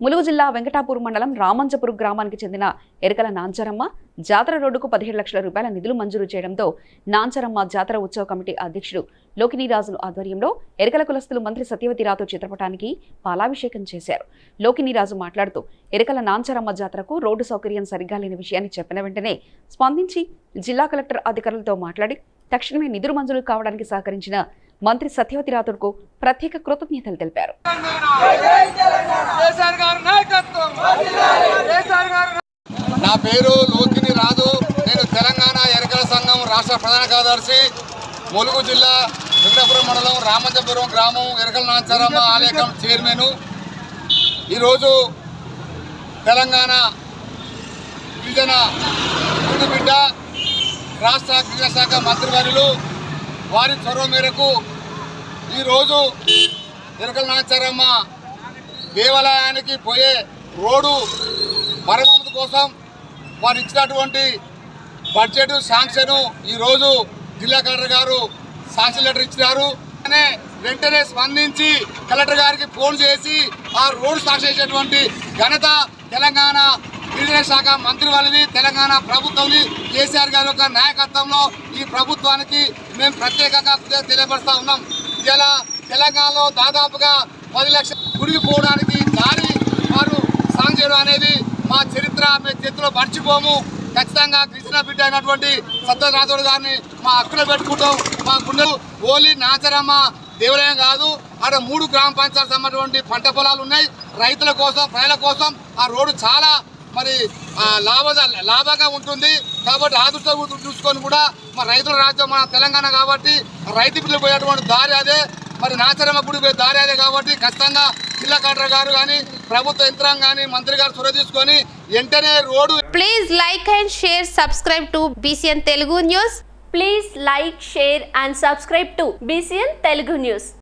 ములుగు జిల్లా వెంకటాపూర్ మండలం రామంజపురం గ్రామానికి చెందిన ఎరకల నాంచరమ్మ జాతర రోడ్డుకు పదిహేడు లక్షల రూపాయల నిధులు మంజూరు చేయడంతో నాంచరమ్మ జాతర ఉత్సవ కమిటీ అధ్యక్షుడు లోకినీరాజులు ఆధ్వర్యంలో ఎరకల కులస్తులు మంత్రి సత్యవతి రాథోడ్ చిత్రపటానికి పాలాభిషేకం చేశారు లోకినీరాజు మాట్లాడుతూ ఎరకల నాంచరమ్మ జాతరకు రోడ్డు సౌకర్యం సరిగ్గా లేని విషయాన్ని చెప్పిన వెంటనే స్పందించి జిల్లా కలెక్టర్ అధికారులతో మాట్లాడి తక్షణమే నిధులు మంజూరు కావడానికి సహకరించిన మంత్రి సత్యవతి రాథోడ్కు ప్రత్యేక కృతజ్ఞతలు తెలిపారు కేసీఆర్ గారి నాయకత్వం కేసీఆర్ గారి నా పేరు లోకిని రాజు నేను తెలంగాణ ఎరకల సంఘం రాష్ట్ర ప్రధాన కార్యదర్శి ములుగు జిల్లా వెంకటాపురం మండలం రామంజపురం గ్రామం ఎరకల నాచారమ్మ ఆలయం చైర్మన్ ఈరోజు తెలంగాణ గిరిజన ముందు బిడ్డ రాష్ట్ర గిరిజన శాఖ మంత్రివర్యులు వారి చొరవ మేరకు ఈరోజు ఎరకల నాచారమ్మ దేవాలయానికి పోయే రోడ్డు మరమ్మతు కోసం వారు ఇచ్చినటువంటి బడ్జెట్ శాంక్షన్ ఈరోజు జిల్లా కలెక్టర్ గారు శాంక్షన్ లెటర్ ఇచ్చినారు అనే వెంటనే స్పందించి కలెక్టర్ గారికి ఫోన్ చేసి ఆ రోడ్డు శాంక్షన్ చేసేటువంటి ఘనత తెలంగాణ గిరిజన శాఖ మంత్రి వాళ్ళది తెలంగాణ ప్రభుత్వంని కేసీఆర్ గారి యొక్క నాయకత్వంలో ఈ ప్రభుత్వానికి మేము ప్రత్యేకంగా కృతజ్ఞతలు తెలియపరుస్తా ఉన్నాం ఇలా తెలంగాణలో దాదాపుగా పది లక్షల గుడికి పోవడానికి దారి వారు సాంగ్ చేయడం అనేది మా చరిత్ర మేము చేతిలో మర్చిపోము ఖచ్చితంగా కృష్ణ బిడ్డ అయినటువంటి సత్యనాథుడు గారిని మా హక్కులో పెట్టుకుంటాం మా గుండెలు ఓలి నాచరమ్మ దేవాలయం కాదు అక్కడ మూడు గ్రామ పంచాయతీ సంబంధించినటువంటి పంట పొలాలు ఉన్నాయి రైతుల కోసం ప్రజల కోసం ఆ రోడ్డు చాలా మరి ఆ, లాభ లాభంగా ఉంటుంది కాబట్టి ఆ దృష్టిలో చూసుకొని కూడా మన రైతుల రాజ్యం మన తెలంగాణ కాబట్టి రైతు బిడ్డలు పోయేటువంటి దారి అదే మరి నాచరమ్మ గుడి పోయే దారి అదే కాబట్టి ఖచ్చితంగా జిల్లా కలెక్టర్ గారు కానీ ప్రభుత్వ యంత్రాంగం కానీ మంత్రి గారు చొరవ తీసుకొని వెంటనే road Please like and share, subscribe to BCN Telugu News. Please like, share and subscribe to BCN Telugu News.